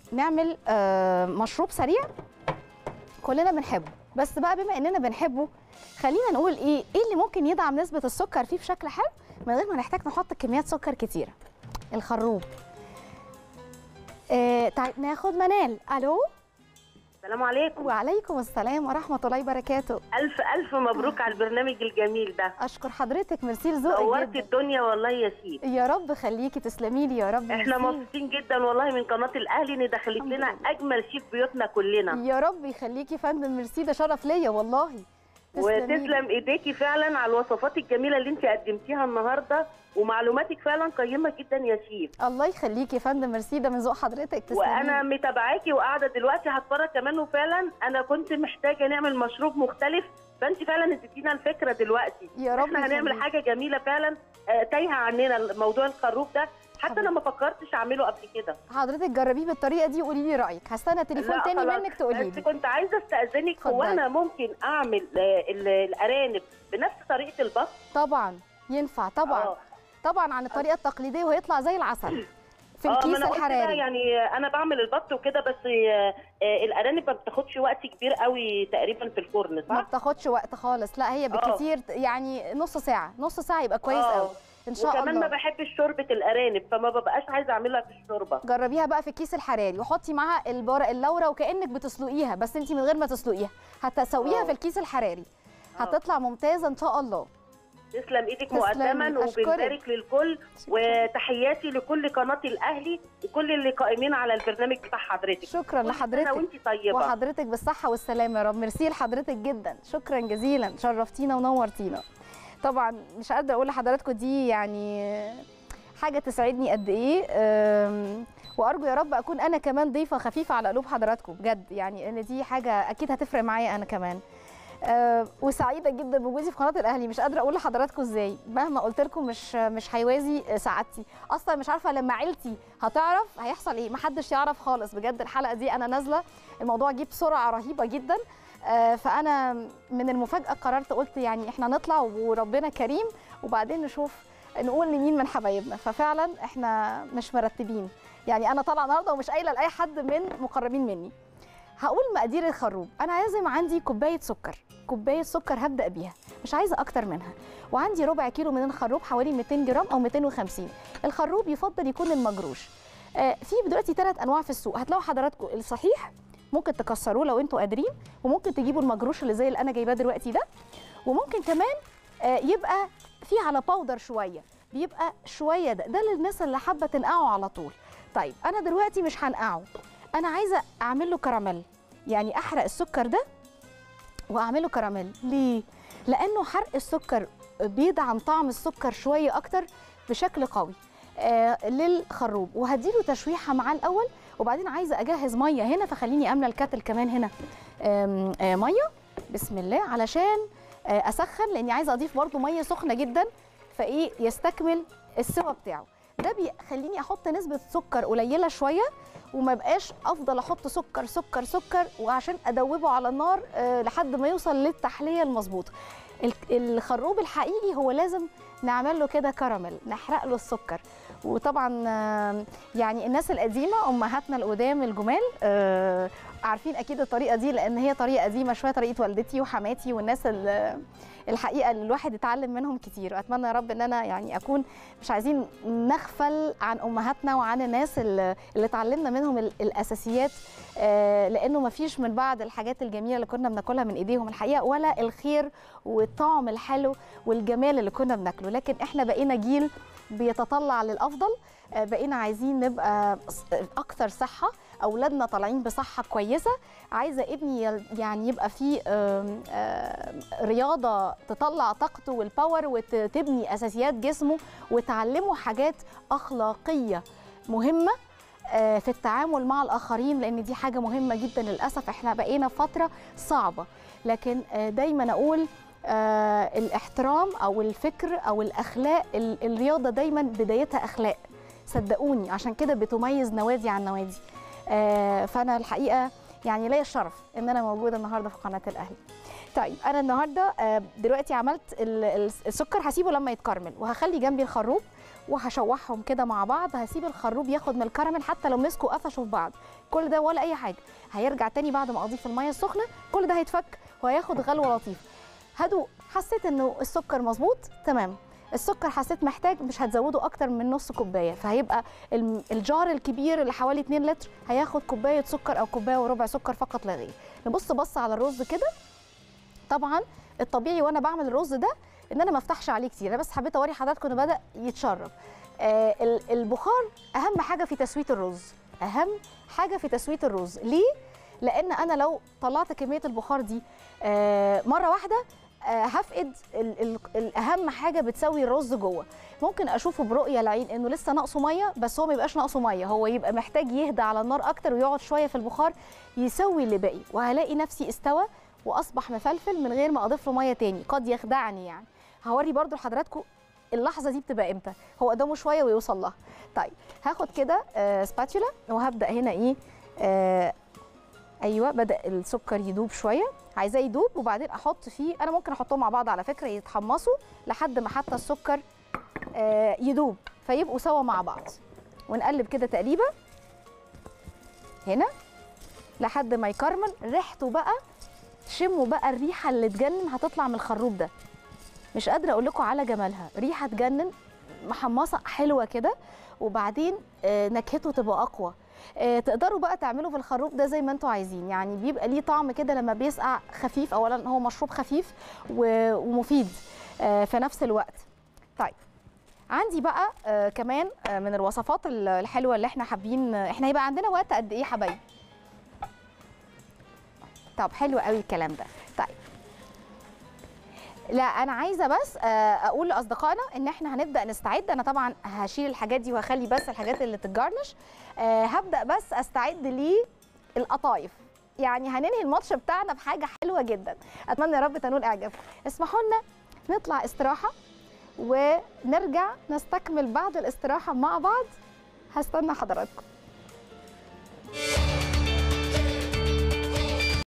نعمل آه، مشروب سريع كلنا بنحبه بس بقى بما اننا بنحبه خلينا نقول ايه ايه اللي ممكن يدعم نسبه السكر فيه بشكل حلو من غير ما نحتاج نحط كميات سكر كتيره الخروب آه تعال ناخد منال الو السلام عليكم وعليكم السلام ورحمه الله وبركاته الف الف مبروك على البرنامج الجميل ده اشكر حضرتك ميرسي لذوقك نورت جدا الدنيا والله يا سيدي يا رب خليكي تسلمي لي يا رب احنا ميرسي. مبسوطين جدا والله من قناه الاهلي ان دخلت الحمد لنا لله. اجمل شيف بيوتنا كلنا يا رب يخليكي يا فندم ميرسي ده شرف ليا والله تسلمي لي. وتسلم ايديكي فعلا على الوصفات الجميله اللي انت قدمتيها النهارده ومعلوماتك فعلا قيمه جدا يا شيف الله يخليكي يا فندم ميرسي ده من ذوق حضرتك تسلمي وانا لي. متابعاكي وقاعده دلوقتي هتفرج كمان وفعلا انا كنت محتاجه نعمل مشروب مختلف فانت فعلا اديتينا الفكره دلوقتي يا رب احنا هنعمل يخليك. حاجه جميله فعلا آه، تايهه عننا موضوع الخروف ده حتى حبيبتي. انا ما فكرتش اعمله قبل كده حضرتك جربيه بالطريقه دي وقولي لي رايك هستنى تليفون لا تاني خلاص. منك تقولي بس لي كنت عايزه استاذنك هو اتفضلي. انا ممكن اعمل آه، ال- الارانب بنفس طريقه البط طبعا ينفع طبعا آه. طبعا عن الطريقه التقليديه وهيطلع زي العسل في اه ما الكيس انا قلت كده الحراري يعني انا بعمل البط وكده بس آه، آه، الارانب ما بتاخدش وقت كبير قوي تقريبا في الفرن ما صح؟ بتاخدش وقت خالص لا هي بالكتير يعني نص ساعه نص ساعه يبقى كويس آه. قوي ان شاء وكمان ما الله بحبش شوربه الارانب فما ببقاش عايزه اعملها في الشوربه جربيها بقى في الكيس الحراري وحطي معاها الورق اللورا وكانك بتسلقيها بس انت من غير ما تسلقيها هتسويها آه. في الكيس الحراري آه. هتطلع ممتازه ان شاء الله تسلم ايدك تسلمي، مقدما أشكرك. وبنبارك للكل وتحياتي لكل قناه الاهلي وكل اللي قائمين على البرنامج بتاع حضرتك شكرا كل سنة لحضرتك وانت طيبه وحضرتك بالصحة والسلامة يا رب ميرسي لحضرتك جدا شكرا جزيلا شرفتينا ونورتينا طبعا مش قادرة أقول لحضراتكم دي يعني حاجة تسعدني قد إيه أم، وأرجو يا رب أكون أنا كمان ضيفة خفيفة على قلوب حضراتكم بجد يعني إن دي حاجة أكيد هتفرق معايا أنا كمان أه، وسعيدة جدا بوجودي في قناة الأهلي مش قادرة أقول لحضراتكم إزاي مهما قلت لكم مش مش هيوازي سعادتي أصلا مش عارفة لما عيلتي هتعرف هيحصل إيه محدش يعرف خالص بجد الحلقة دي أنا نازلة الموضوع جه بسرعه رهيبه جدا آه، فانا من المفاجاه قررت قلت يعني احنا نطلع وربنا كريم وبعدين نشوف نقول لمين من حبايبنا ففعلا احنا مش مرتبين يعني انا طالعه النهارده ومش قايله لاي حد من مقربين مني هقول مقادير الخروب انا لازم عندي كوبايه سكر كوبايه سكر هبدا بيها مش عايزه اكتر منها وعندي ربع كيلو من الخروب حوالي 200 جرام او 250 الخروب يفضل يكون المجروش آه، في دلوقتي ثلاث انواع في السوق هتلاقوا حضراتكم الصحيح ممكن تكسروه لو انتوا قادرين وممكن تجيبوا المجروش اللي زي اللي انا جايباه دلوقتي ده وممكن كمان آه، يبقى فيه على باودر شويه بيبقى شويه ده ده للناس اللي حابه تنقعه على طول طيب انا دلوقتي مش هنقعه انا عايزه اعمل له كراميل يعني احرق السكر ده واعمله كراميل ليه لانه حرق السكر بيدعم طعم السكر شويه اكتر بشكل قوي آه للخروب وهديله تشويحه معاه الاول وبعدين عايزه اجهز ميه هنا فخليني املى الكاتل كمان هنا آم، آه ميه بسم الله علشان آه اسخن لاني عايزه اضيف برده ميه سخنه جدا فايه يستكمل السوا بتاعه ده بيخليني احط نسبه سكر قليله شويه وما بقاش افضل احط سكر سكر سكر وعشان ادوبه على النار آه لحد ما يوصل للتحليه المظبوطه ال- الخروب الحقيقي هو لازم نعمل له كده كراميل نحرق له السكر وطبعا آه، يعني الناس القديمه امهاتنا القدام الجمال آه، عارفين اكيد الطريقه دي لان هي طريقه قديمه شويه طريقه والدتي وحماتي والناس ال- الحقيقه اللي الواحد اتعلم منهم كتير واتمنى يا رب ان انا يعني اكون مش عايزين نغفل عن امهاتنا وعن الناس اللي اللي اتعلمنا منهم ال- الاساسيات آه، لانه ما فيش من بعد الحاجات الجميله اللي كنا بناكلها من ايديهم الحقيقه ولا الخير والطعم الحلو والجمال اللي كنا بناكله لكن احنا بقينا جيل بيتطلع للافضل آه، بقينا عايزين نبقى ص- اكثر صحه اولادنا طالعين بصحه كويسه عايزه ابني يل- يعني يبقى فيه آم، آم، رياضه تطلع طاقته والباور وتبني اساسيات جسمه وتعلمه حاجات اخلاقيه مهمه آه، في التعامل مع الاخرين لان دي حاجه مهمه جدا للاسف احنا بقينا فتره صعبه لكن آه، دايما اقول آه، الاحترام او الفكر او الاخلاق ال- الرياضه دايما بدايتها اخلاق صدقوني عشان كده بتميز نوادي عن نوادي آه، فانا الحقيقه يعني ليا الشرف ان انا موجوده النهارده في قناه الاهلي طيب انا النهارده آه، دلوقتي عملت ال- ال- السكر هسيبه لما يتكرمل وهخلي جنبي الخروب وهشوحهم كده مع بعض هسيب الخروب ياخد من الكراميل حتى لو مسكوا قفشوا في بعض كل ده ولا اي حاجه هيرجع تاني بعد ما اضيف الميه السخنه كل ده هيتفك وهياخد غلوه لطيفه هدوق حسيت انه السكر مظبوط تمام السكر حسيت محتاج مش هتزوده اكتر من نص كوبايه فهيبقى الم- الجار الكبير اللي حوالي 2 لتر هياخد كوبايه سكر او كوبايه وربع سكر فقط لا غير نبص بص على الرز كده طبعا الطبيعي وانا بعمل الرز ده ان انا ما افتحش عليه كتير انا بس حبيت اوري حضراتكم انه بدا يتشرب آه ال- البخار اهم حاجه في تسويه الرز اهم حاجه في تسويه الرز ليه لان انا لو طلعت كميه البخار دي آه مره واحده آه هفقد ال ال الاهم حاجه بتسوي الرز جوه ممكن اشوفه برؤيه العين انه لسه ناقصه ميه بس هو ما يبقاش ناقصه ميه هو يبقى محتاج يهدى على النار اكتر ويقعد شويه في البخار يسوي اللي باقي وهلاقي نفسي استوى واصبح مفلفل من غير ما اضيف له ميه تاني قد يخدعني يعني هوري برضو لحضراتكم اللحظه دي بتبقى امتى هو قدامه شويه ويوصل لها طيب هاخد كده آه سباتولا وهبدا هنا ايه آه ايوه بدا السكر يدوب شويه عايزاه يدوب وبعدين احط فيه انا ممكن احطهم مع بعض على فكره يتحمصوا لحد ما حتى السكر آه يدوب فيبقوا سوا مع بعض ونقلب كده تقليبه هنا لحد ما يكرمل ريحته بقى شموا بقى الريحه اللي تجنن هتطلع من الخروب ده مش قادره اقول لكم على جمالها ريحه تجنن محمصه حلوه كده وبعدين آه، نكهته تبقى اقوى آه، تقدروا بقى تعملوا في الخروب ده زي ما انتوا عايزين يعني بيبقى ليه طعم كده لما بيسقع خفيف اولا هو مشروب خفيف و- ومفيد آه، في نفس الوقت طيب عندي بقى آه، كمان آه، من الوصفات ال- الحلوه اللي احنا حابين احنا هيبقى عندنا وقت قد ايه يا حبايبي طب حلو قوي الكلام ده طيب لا انا عايزه بس آه، اقول لاصدقائنا ان احنا هنبدا نستعد انا طبعا هشيل الحاجات دي وهخلي بس الحاجات اللي تتجرنش آه، هبدا بس استعد للقطايف يعني هننهي الماتش بتاعنا بحاجه حلوه جدا اتمنى يا رب تنول اعجابكم اسمحوا لنا نطلع استراحه ونرجع نستكمل بعد الاستراحه مع بعض هستنى حضراتكم